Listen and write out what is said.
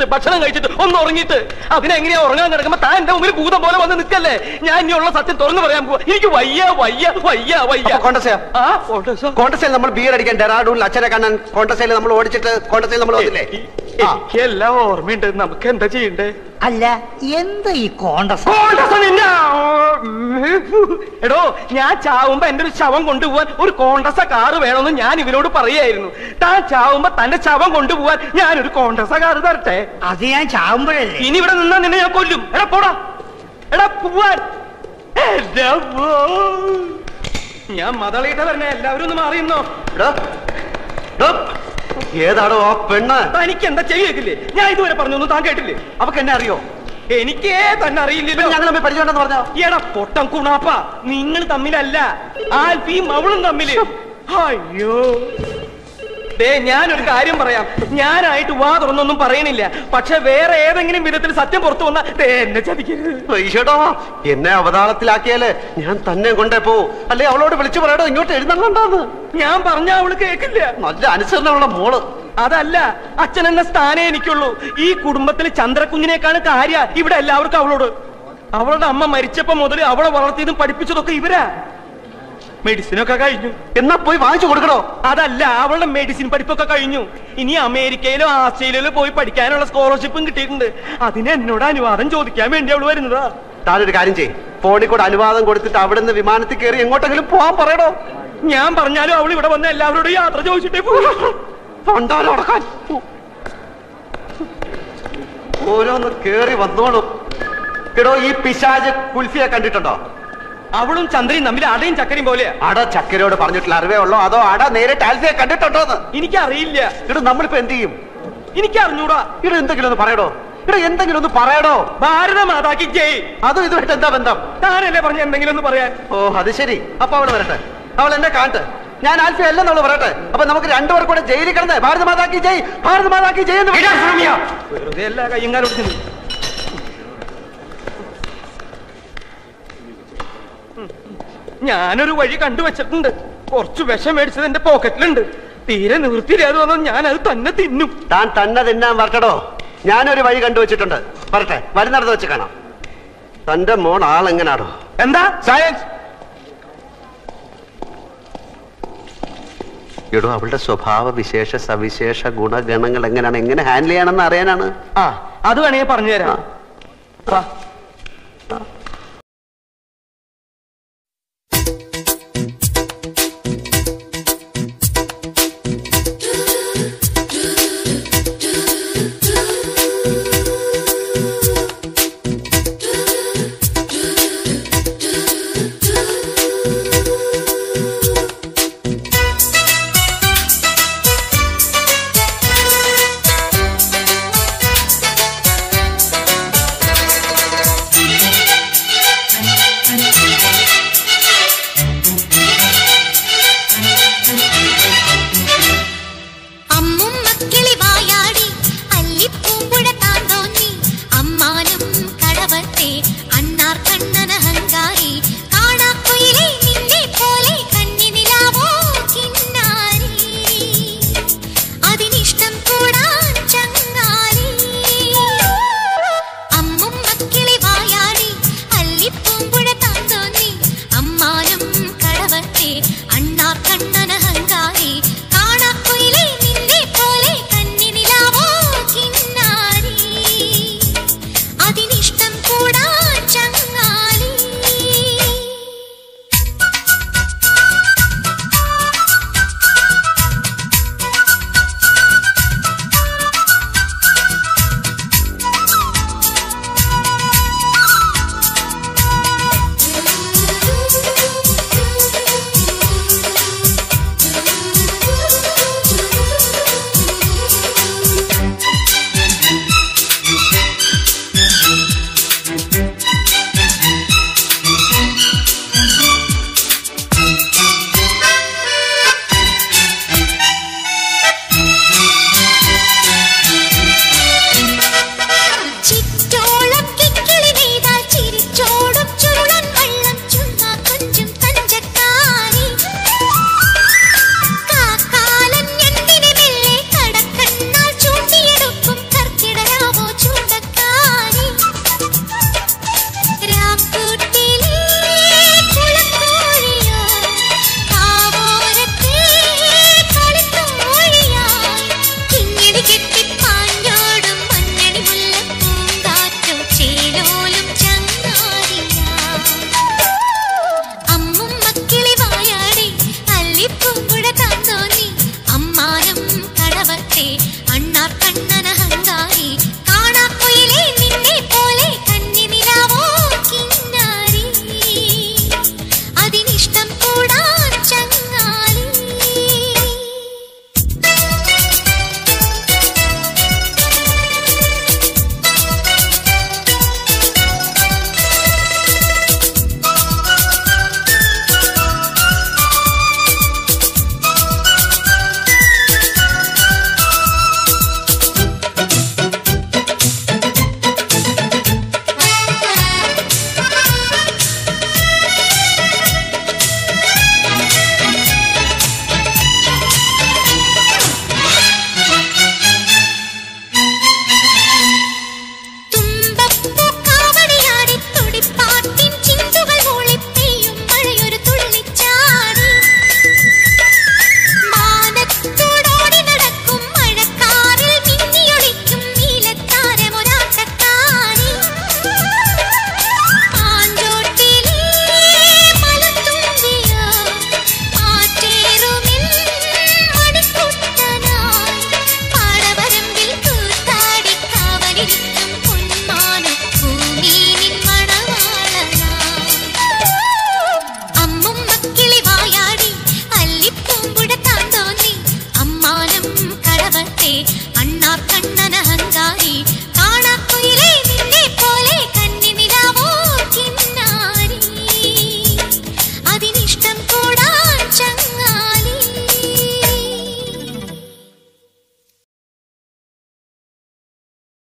കുടിച്ചിട്ട് ഭക്ഷണം കഴിച്ചിട്ട് ഒന്ന് ഉറങ്ങിയിട്ട് അതിനെങ്ങനെയാ ഉറങ്ങാൻ കിടക്കുമ്പോ താൻ എന്റെ മുമ്പിൽ ഭൂതം പോലെ വന്ന് നിൽക്കല്ലേ ഞാൻ ഇനിയുള്ള സത്യം തുറന്നു പറയാൻ പോവാ എനിക്ക് വയ്യ വയ്യ വയ്യ വയ്യ അപ്പൊ കോണ്ടസയോ? ആ കോണ്ടസോ കോണ്ടസയിൽ നമ്മൾ ബിയർ അടിക്കാൻ ഡെറാഡൂണിൽ അച്ഛനെ കാണാൻ കോണ്ടസയിൽ നമ്മൾ ഓടിച്ചിട്ട് കോണ്ടസയിൽ നമ്മൾ വന്നില്ലേ ആ. എനിക്ക് എല്ലാം ഓർമ്മയുണ്ട് നമുക്ക് എന്താ ചെയ്യണ്ടേ അല്ല എന്താ ഈ കോണ്ടസ് കോണ്ടസം നിന്നെ എടോ ഞാൻ ചാവുമ്പോ എന്റെ ഒരു ശവം കൊണ്ടുപോവാൻ ഒരു കോണ്ടസ കാറ് വേണമെന്ന് ഞാൻ ഇവരോട് പറയായിരുന്നു താൻ ചാവുമ്പോ തന്റെ ശവം കൊണ്ടുപോവാൻ ഞാനൊരു കോണ്ടസ കാറ് തരട്ടെ അത് ഞാൻ ചാവുമ്പോഴല്ലേ ഇനി ഇവിടെ നിന്നാ നിന്നെ ഞാൻ കൊല്ലും എടാ പോടാ എടാ പോവാൻ എടാ പോ. ഞാൻ മതളീട്ട വരണേ എല്ലാവരും ഒന്ന് മാറിയുന്നോ ഡോ, ഡോ, ഏതാടോ ആ പെണ്ണ് തനിക്ക് എന്താ ചെയ്യേക്കില്ലേ ഞാൻ ഇതുവരെ പറഞ്ഞൊന്നും താൻ കേട്ടില്ലേ അവക്ക് എന്നെ അറിയോ എനിക്കേ തന്നെ അറിയില്ലല്ലോ ഞങ്ങൾ തമ്മിൽ പരിചയമുണ്ടെന്ന് പറഞ്ഞോ എടാ പൊട്ടം കുണാപ്പ നിങ്ങൾ തമ്മിലല്ല ആൽഫിയും അവളും തമ്മില് അയ്യോ ദേ ഞാനൊരു കാര്യം പറയാം ഞാനായിട്ട് വാ തുറന്നൊന്നും പറയണില്ല പക്ഷെ വേറെ ഏതെങ്കിലും വിധത്തിൽ സത്യം പുറത്തു വന്നാ ദേ എന്നെ ചതിക്കരുത് ഈശോടോ എന്നെ അവതാളത്തിലാക്കിയാല് ഞാൻ തന്നെ കൊണ്ടേ പോവും അല്ലെ അവളോട് വിളിച്ചു പറയടോ ഇങ്ങോട്ട് എഴുന്നള്ളണ്ടാന്ന് ഞാൻ പറഞ്ഞ അവള് കേക്കില്ല നല്ല അനുസരണമുള്ള മോള് അതല്ല അച്ഛൻ എന്ന സ്ഥാനേ എനിക്കുള്ളൂ ഈ കുടുംബത്തിൽ ചന്ദ്രകുഞ്ഞിനേക്കാണ് കാര്യ ഇവിടെ എല്ലാവർക്കും അവളോട് അവളുടെ അമ്മ മരിച്ചപ്പോ മുതൽ അവളെ വളർത്തിയതും പഠിപ്പിച്ചതൊക്കെ ഇവരാ മെഡിസിൻ ഒക്കെ കഴിഞ്ഞു എന്നാ പോയി വാങ്ങിച്ചു കൊടുക്കണോ അതല്ല അവളുടെ മെഡിസിൻ പഠിപ്പൊക്കെ കഴിഞ്ഞു ഇനി അമേരിക്കയിലോ ആസ്ട്രേലിയയിലോ പോയി പഠിക്കാനുള്ള സ്കോളർഷിപ്പും കിട്ടിയിട്ടുണ്ട് അതിന് എന്നോട് അനുവാദം ചോദിക്കാൻ വേണ്ടി അവള് വരുന്നതാ താനൊരു കാര്യം ചെയ്യും ഫോണിൽ കൂടെ അനുവാദം കൊടുത്തിട്ട് അവിടെ നിന്ന് വിമാനത്തിൽ കയറി എങ്ങോട്ടെങ്കിലും പോവാൻ പറയടോ ഞാൻ പറഞ്ഞാലും അവൾ ഇവിടെ വന്ന എല്ലാവരോടും യാത്ര ചോദിച്ചിട്ടേ പോകും പണ്ടാരം അടക്കാൻ ഓരോന്ന് കേറി വന്നോളൂ എടോ ഈ പിശാജ് കുൽഫിയെ കണ്ടിട്ടുണ്ടോ അവളും ചന്ദ്രയും തമ്മിൽ അടയും ചക്കരയും പോലെയാ അട ചക്കരയോട് പറഞ്ഞിട്ടുള്ള അറിവേ ഉള്ളോ അതോ അട നേരിട്ട് ആൽഫിയെ കണ്ടിട്ടുണ്ടോന്ന് എനിക്കറിയില്ല ഇടോ നമ്മളിപ്പോ എന്ത് ചെയ്യും എനിക്ക് അറിഞ്ഞൂടാ ഇടോ എന്തെങ്കിലും ഒന്ന് പറയടോ ഇടോ എന്തെങ്കിലും ഒന്ന് പറയടോ ഭാരത മാതാക്കി ജയ് അതും ഇതുമായിട്ട് എന്താ ബന്ധം താനല്ലേ പറഞ്ഞ എന്തെങ്കിലും ഒന്ന് പറയാൻ ഓ അത് ശരി അപ്പൊ അവള് വരട്ടെ അവൾ എന്നെ കാണട്ടെ ഞാൻ ആൽഫി അല്ലെന്ന് അവള് പറയട്ടെ അപ്പൊ നമുക്ക് രണ്ടുപേർ കൂടെ ജയിലിൽ കിടന്ന് ഭാരത മാതാക്കി ജയ് ഭാരത മാതാക്കി ജയ് എന്ന് വിടാൻ വിളിക്കാം. സ്വാമിയാ. വെറുതെ എല്ലാ കയ്യും കാലും ഒടിഞ്ഞത്. ഉം. ഞാനൊരു വഴി കണ്ടുവച്ചിട്ടുണ്ട് കുറച്ച് വിഷം മേടിച്ചത് എന്റെ പോക്കറ്റിലുണ്ട് തീരെ നിവൃത്തിയില്ലാതെ വന്നാൽ ഞാൻ അത് തന്നെ തിന്നും താൻ തന്നെ തിന്നാൻ വരട്ടടോ ഞാനൊരു വഴി കണ്ടുവച്ചിട്ടുണ്ട് വരട്ടെ വരുന്നിടത്ത് വെച്ച് കാണാം തന്റെ മോൺ ആളെങ്ങനാടോ എന്താ സയൻസ് എടോ അവളുടെ സ്വഭാവ വിശേഷ സവിശേഷ ഗുണഗണങ്ങൾ എങ്ങനെയാണ് എങ്ങനെ ഹാൻഡിൽ ചെയ്യണമെന്ന് അറിയാനാണ് ആ അത് വേണമെങ്കിൽ പറഞ്ഞുതരാം വാ. കളിരിക്കും